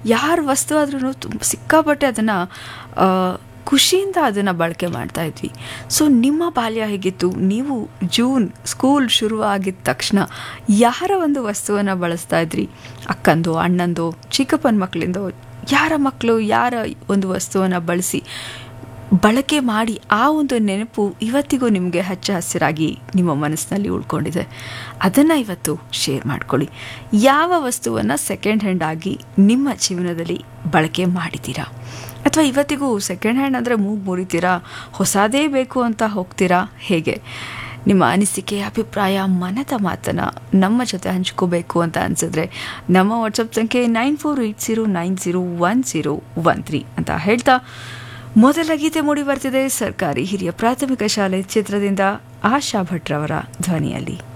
ಯಾರ ವಸ್ತು ಆದ್ರೂ ತುಂಬ ಸಿಕ್ಕಾಪಟ್ಟೆ ಅದನ್ನು ಖುಷಿಯಿಂದ ಅದನ್ನು ಬಳಕೆ ಮಾಡ್ತಾ ಇದ್ವಿ ಸೊ ನಿಮ್ಮ ಬಾಲ್ಯ ಹೇಗಿತ್ತು ನೀವು ಜೂನ್ ಸ್ಕೂಲ್ ಶುರುವಾಗಿದ್ದ ತಕ್ಷಣ ಯಾರ ಒಂದು ವಸ್ತುವನ್ನು ಬಳಸ್ತಾ ಇದ್ರಿ ಅಕ್ಕಂದು ಅಣ್ಣಂದು ಚಿಕ್ಕಪ್ಪನ ಮಕ್ಕಳಿಂದೋ ಯಾರ ಮಕ್ಕಳು ಯಾರ ಒಂದು ವಸ್ತುವನ್ನು ಬಳಸಿ ಬಳಕೆ ಮಾಡಿ ಆ ಒಂದು ನೆನಪು ಇವತ್ತಿಗೂ ನಿಮಗೆ ಹಚ್ಚ ಹಸಿರಾಗಿ ನಿಮ್ಮ ಮನಸ್ಸಿನಲ್ಲಿ ಉಳ್ಕೊಂಡಿದೆ ಅದನ್ನು ಇವತ್ತು ಶೇರ್ ಮಾಡ್ಕೊಳ್ಳಿ ಯಾವ ವಸ್ತುವನ್ನು ಸೆಕೆಂಡ್ ಹ್ಯಾಂಡ್ ಆಗಿ ನಿಮ್ಮ ಜೀವನದಲ್ಲಿ ಬಳಕೆ ಮಾಡಿದ್ದೀರಾ ಅಥವಾ ಇವತ್ತಿಗೂ ಸೆಕೆಂಡ್ ಹ್ಯಾಂಡ್ ಅಂದರೆ ಮೂಗು ಮುರಿತೀರಾ ಹೊಸದೇ ಬೇಕು ಅಂತ ಹೋಗ್ತೀರಾ ಹೇಗೆ ನಿಮ್ಮ ಅನಿಸಿಕೆ ಅಭಿಪ್ರಾಯ ಮನದ ಮಾತನ್ನು ನಮ್ಮ ಜೊತೆ ಹಂಚ್ಕೋಬೇಕು ಅಂತ ಅನಿಸಿದ್ರೆ ನಮ್ಮ ವಾಟ್ಸಪ್ ಸಂಖ್ಯೆ nine four eight zero nine zero one zero one three ಅಂತ ಹೇಳ್ತಾ ಮೊದಲ ಗೀತೆ ಮೂಡಿ ಬರ್ತಿದೆ ಸರ್ಕಾರಿ ಹಿರಿಯ ಪ್ರಾಥಮಿಕ ಶಾಲೆ ಚಿತ್ರದಿಂದ ಆಶಾ ಭಟ್ರವರ ಧ್ವನಿಯಲ್ಲಿ